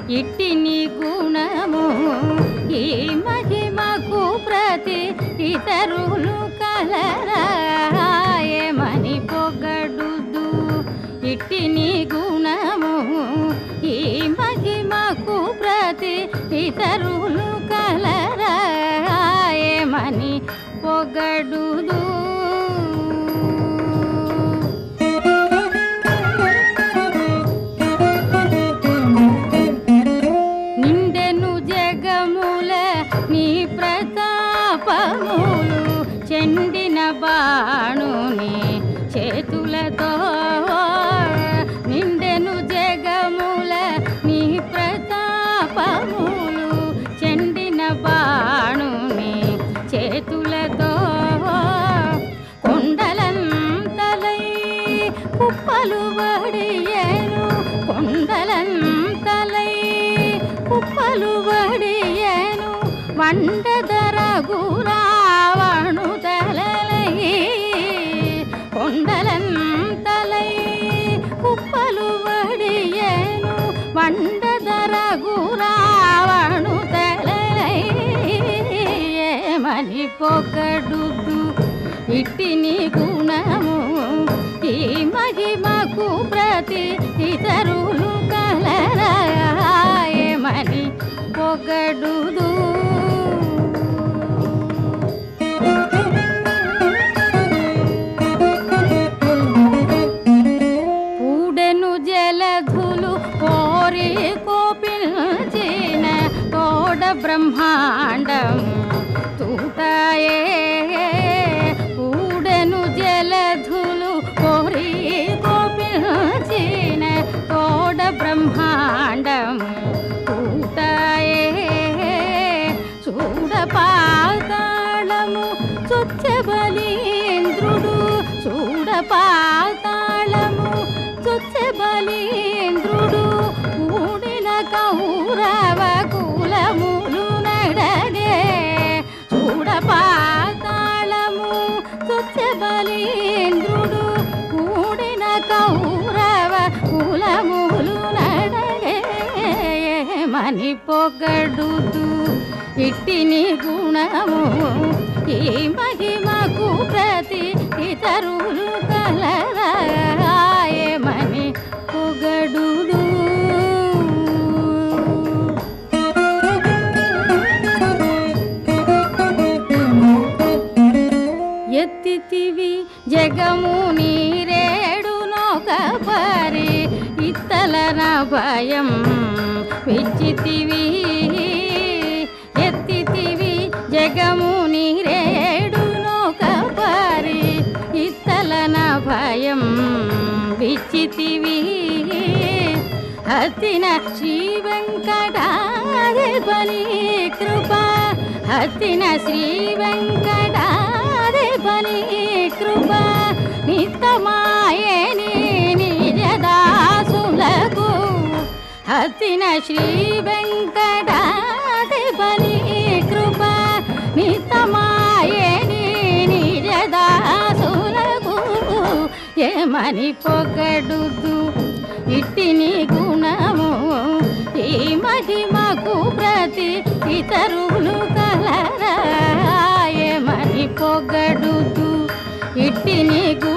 ఇట్టి నీ గుణము ఈ మహిమకు ప్రతి ఇతరులు కలరాయమని పొగడుదు ఇట్టి నీ గుణము ఈ మహిమకు ప్రతి ఇతరులు కలరాయమని పొగడుదు నిండెను జగముల నీ ప్రతాపములు చెండిన బాణుని చేతులతో నిండెను జగముల నీ ప్రతాపములు చెండిన బాణుని చేతులతో కొండలంతలై కుప్పలు వడియను కొండలంతలై కుప్పలు వడియను వండదరగు రావణు తలలై కొండలంతలై కుప్పలు వడియను వండదరగు రావణు తలలై ఏమని పొగడుదు ఇట్టి నీ గుణము ఈ మహిమకు ప్రతి ఇతరులు కలరాయమని పొగడుదు పూడెను జలధులు కోరి కోపిల్చిన తోడ బ్రహ్మాండం తూటాయే పూడెను జలధులు కోరి కోపిల్చిన తోడ బ్రహ్మాండం తూటాయే చూడ పాతాళము చొచ్చబలీంద్రుడు చూడ పాతాళము చొచ్చబలీంద్రుడు కూడిన కౌరవ కులములు నడగే చూడ పాతాళము చొచ్చబలీంద్రుడు కూడిన కౌరవ కులములు నడగే మని పొగడుదు ఇట్టి నీ గుణము ఈ మహిమకు ప్రతి ఇతరులు కలరాయమని పొగడుదు ఎత్తితివి జగము నీరేడు నొక పరి ఇత్తలన భయం విచ్చితివి ఎత్తితివి జగము నీరేడు నొక పరి ఇత్తలన భయం విచ్చితివి హతిన శ్రీ వెంకటాధిపని కృప హతిన శ్రీ వెంకటాధిపని కృప నిత్తమాయని నిజదాసులకు హతిన శ్రీ వెంకటాధిపని కృప నిత్తమాయని నిజదాసులకు ఏమని పొగడుదు ఇట్టి నీ గుణము ఈ మహిమకు ప్రతి ఇతరులు కలరాయమని పొగడుదు ఇట్టి నీ గు